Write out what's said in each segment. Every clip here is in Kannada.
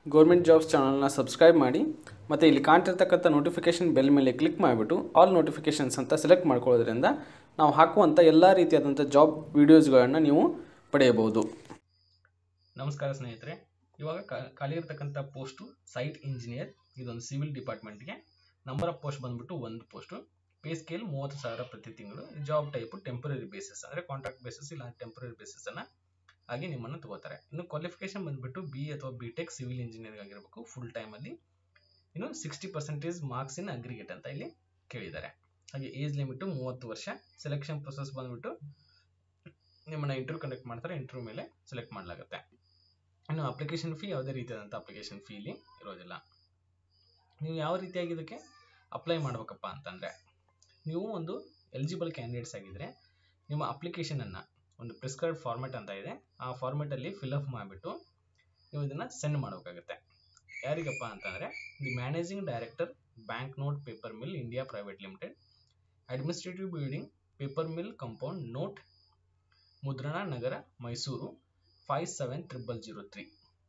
ಗೌರ್ಮೆಂಟ್ ಜಾಬ್ಸ್ ಚಾನಲ್ನ ಸಬ್ಸ್ಕ್ರೈಬ್ ಮಾಡಿ ಮತ್ತು ಇಲ್ಲಿ ಕಾಣ್ತಿರ್ತಕ್ಕಂಥ ನೋಟಿಫಿಕೇಷನ್ ಬೆಲ್ ಮೇಲೆ ಕ್ಲಿಕ್ ಮಾಡಿಬಿಟ್ಟು ಆಲ್ ನೋಟಿಫಿಕೇಷನ್ಸ್ ಅಂತ ಸೆಲೆಕ್ಟ್ ಮಾಡ್ಕೊಳ್ಳೋದ್ರಿಂದ ನಾವು ಹಾಕುವಂಥ ಎಲ್ಲ ರೀತಿಯಾದಂಥ ಜಾಬ್ ವೀಡಿಯೋಸ್ಗಳನ್ನು ನೀವು ಪಡೆಯಬಹುದು ನಮಸ್ಕಾರ ಸ್ನೇಹಿತರೆ ಇವಾಗ ಕಾ- ಖಾಲಿ ಇರತಕ್ಕಂಥ ಪೋಸ್ಟು ಸೈಟ್ ಇಂಜಿನಿಯರ್ ಇದೊಂದು ಸಿವಿಲ್ ಡಿಪಾರ್ಟ್ಮೆಂಟ್ಗೆ ನಂಬರ್ ಆಫ್ ಪೋಸ್ಟ್ ಬಂದ್ಬಿಟ್ಟು ಒಂದು ಪೋಸ್ಟು ಪೇ ಸ್ಕೇಲ್ ಮೂವತ್ತು ಸಾವಿರ ಪ್ರತಿ ತಿಂಗಳು ಜಾಬ್ ಟೈಪು ಟೆಂಪರರಿ ಬೇಸಿಸ್ ಅಂದರೆ ಕಾಂಟ್ರಾಕ್ಟ್ ಬೇಸಿಸ್ ಇಲ್ಲ ಟೆಂಪರರಿ ಬೇಸಿಸನ್ನು ಆಗಿ ನಿಮ್ಮನ್ನು ತಗೋತಾರೆ ಇನ್ನು ಕ್ವಾಲಿಫಿಕೇಶನ್ ಬಂದ್ಬಿಟ್ಟು ಬಿ ಅಥವಾ ಬಿ ಟೆಕ್ ಸಿವಿಲ್ ಇಂಜಿನಿಯರಿಂಗ್ ಆಗಿರಬೇಕು ಫುಲ್ ಟೈಮಲ್ಲಿ ಇನ್ನು sixty percentage marks in aggregate ಅಂತ ಇಲ್ಲಿ ಕೇಳಿದ್ದಾರೆ ಹಾಗೆ ಏಜ್ ಲಿಮಿಟು ಮೂವತ್ತು ವರ್ಷ ಸೆಲೆಕ್ಷನ್ ಪ್ರೊಸೆಸ್ ಬಂದ್ಬಿಟ್ಟು ನಿಮ್ಮನ್ನ ಇಂಟರ್ವ್ಯೂ ಕಂಡಕ್ಟ್ ಮಾಡ್ತಾರೆ ಇಂಟರ್ವ್ಯೂ ಮೇಲೆ ಸೆಲೆಕ್ಟ್ ಮಾಡಲಾಗುತ್ತೆ ಇನ್ನು ಅಪ್ಲಿಕೇಶನ್ ಫೀ ಯಾವುದೇ ರೀತಿಯಾದಂಥ ಅಪ್ಲಿಕೇಶನ್ ಫೀ ಇಲ್ಲಿ ಇರೋದಿಲ್ಲ ನೀವು ಯಾವ ರೀತಿಯಾಗಿ ಇದಕ್ಕೆ ಅಪ್ಲೈ ಮಾಡ್ಬೇಕಪ್ಪ ಅಂತಂದರೆ ನೀವು ಒಂದು ಎಲಿಜಿಬಲ್ ಕ್ಯಾಂಡಿಡೇಟ್ಸ್ ಆಗಿದ್ದರೆ ನಿಮ್ಮ ಅಪ್ಲಿಕೇಶನನ್ನು ಒಂದು ಪ್ರಿಸ್ಕ್ರೈಬ್ ಫಾರ್ಮೆಟ್ ಅಂತ ಇದೆ ಆ ಫಾರ್ಮೆಟಲ್ಲಿ ಫಿಲ್ಅಪ್ ಮಾಡಿಬಿಟ್ಟು ನೀವು ಇದನ್ನು ಸೆಂಡ್ ಮಾಡಬೇಕಾಗುತ್ತೆ ಯಾರಿಗಪ್ಪ ಅಂತಂದರೆ the managing director bank note paper mill India private limited administrative building paper mill compound note Mudrana Nagar Mysuru five seven triple zero three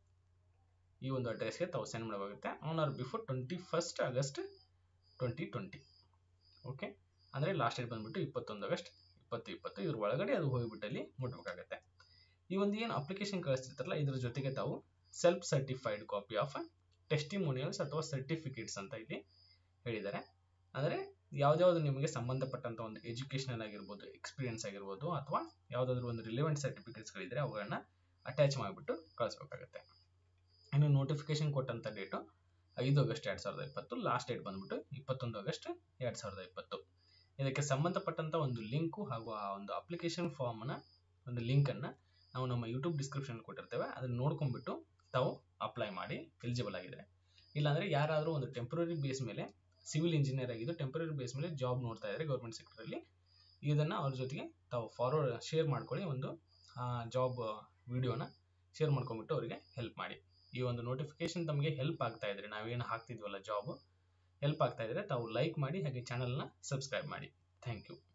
ಈ ಒಂದು ಅಡ್ರೆಸ್ಗೆ ತಾವು ಸೆಂಡ್ ಮಾಡಬೇಕಾಗುತ್ತೆ on or before twenty first August twenty twenty okay ಅಂದರೆ ಲಾಸ್ಟ್ ಡೇಟ್ ಬಂದ್ಬಿಟ್ಟು ಇಪ್ಪತ್ತೊಂದು ಆಗಸ್ಟ್ ಇಪ್ಪತ್ತು ಇಪ್ಪತ್ತು ಇದ್ರ ಒಳಗಡೆ ಅದು ಹೋಗಿಬಿಟ್ಟು ಅಲ್ಲಿ ಮುಟ್ಬೇಕಾಗತ್ತೆ ಈ ಒಂದು ಏನು ಅಪ್ಲಿಕೇಶನ್ ಕಳಿಸ್ತಿರ್ತಾರಲ್ಲ ಇದ್ರ ಜೊತೆಗೆ ತಾವು self certified copy of testimonials ಅಥವಾ ಸರ್ಟಿಫಿಕೇಟ್ಸ್ ಅಂತ ಇಲ್ಲಿ ಹೇಳಿದ್ದಾರೆ ಅಂದರೆ ಯಾವ್ದ್ಯಾವ್ದು ನಿಮಗೆ ಸಂಬಂಧಪಟ್ಟಂತ ಒಂದು ಎಜುಕೇಷನಲ್ ಆಗಿರ್ಬೋದು ಎಕ್ಸ್ಪೀರಿಯನ್ಸ್ ಆಗಿರ್ಬೋದು ಅಥವಾ ಯಾವುದಾದ್ರೂ ಒಂದು ರಿಲೆವೆಂಟ್ ಸರ್ಟಿಫಿಕೇಟ್ಸ್ಗಳಿದ್ರೆ ಅವುಗಳನ್ನ ಅಟ್ಯಾಚ್ ಮಾಡಿಬಿಟ್ಟು ಕಳಿಸ್ಬೇಕಾಗತ್ತೆ ಇನ್ನು ನೋಟಿಫಿಕೇಶನ್ ಕೊಟ್ಟಂಥ ಡೇಟು ಐದು ಆಗಸ್ಟ್ ಎರಡು ಸಾವಿರದ ಇಪ್ಪತ್ತು ಲಾಸ್ಟ್ ಡೇಟ್ ಬಂದ್ಬಿಟ್ಟು ಇಪ್ಪತ್ತೊಂದು ಆಗಸ್ಟ್ ಎರಡು ಸಾವಿರದ ಇಪ್ಪತ್ತು ಇದಕ್ಕೆ ಸಂಬಂಧಪಟ್ಟಂಥ ಒಂದು ಲಿಂಕು ಹಾಗೂ ಆ ಒಂದು ಅಪ್ಲಿಕೇಶನ್ ಫಾರ್ಮ್ನ ಒಂದು ಲಿಂಕನ್ನು ನಾವು ನಮ್ಮ ಯೂಟ್ಯೂಬ್ ಡಿಸ್ಕ್ರಿಪ್ಷನ್ ಕೊಟ್ಟಿರ್ತೇವೆ ಅದನ್ನು ನೋಡ್ಕೊಂಡ್ಬಿಟ್ಟು ತಾವು ಅಪ್ಲೈ ಮಾಡಿ ಎಲಿಜಿಬಲ್ ಆಗಿದ್ದಾರೆ ಇಲ್ಲಾಂದರೆ ಯಾರಾದರೂ ಒಂದು ಟೆಂಪ್ರರಿ ಬೇಸ್ ಮೇಲೆ ಸಿವಿಲ್ ಇಂಜಿನಿಯರ್ ಆಗಿದ್ದು ಟೆಂಪ್ರರಿ ಬೇಸ್ ಮೇಲೆ ಜಾಬ್ ನೋಡ್ತಾ ಇದ್ದಾರೆ ಗೌರ್ಮೆಂಟ್ ಸೆಕ್ಟರಲ್ಲಿ ಇದನ್ನು ಅವ್ರ ಜೊತೆಗೆ ತಾವು ಫಾರ್ವರ್ಡ್ ಶೇರ್ ಮಾಡ್ಕೊಳ್ಳಿ ಒಂದು ಜಾಬ್ ವಿಡಿಯೋನ ಶೇರ್ ಮಾಡ್ಕೊಂಡ್ಬಿಟ್ಟು ಅವರಿಗೆ ಹೆಲ್ಪ್ ಮಾಡಿ ಈ ಒಂದು ನೋಟಿಫಿಕೇಶನ್ ತಮಗೆ ಹೆಲ್ಪ್ ಆಗ್ತಾ ಇದ್ರೆ ನಾವೇನು ಹಾಕ್ತಿದ್ವಲ್ಲ ಜಾಬ್ ಹೆಲ್ಪ್ ಆಗ್ತಾ ಇದ್ರೆ ತಾವು ಲೈಕ್ ಮಾಡಿ ಹಾಗೆ ಚಾನಲ್ನ ಸಬ್ಸ್ಕ್ರೈಬ್ ಮಾಡಿ ಥ್ಯಾಂಕ್ ಯು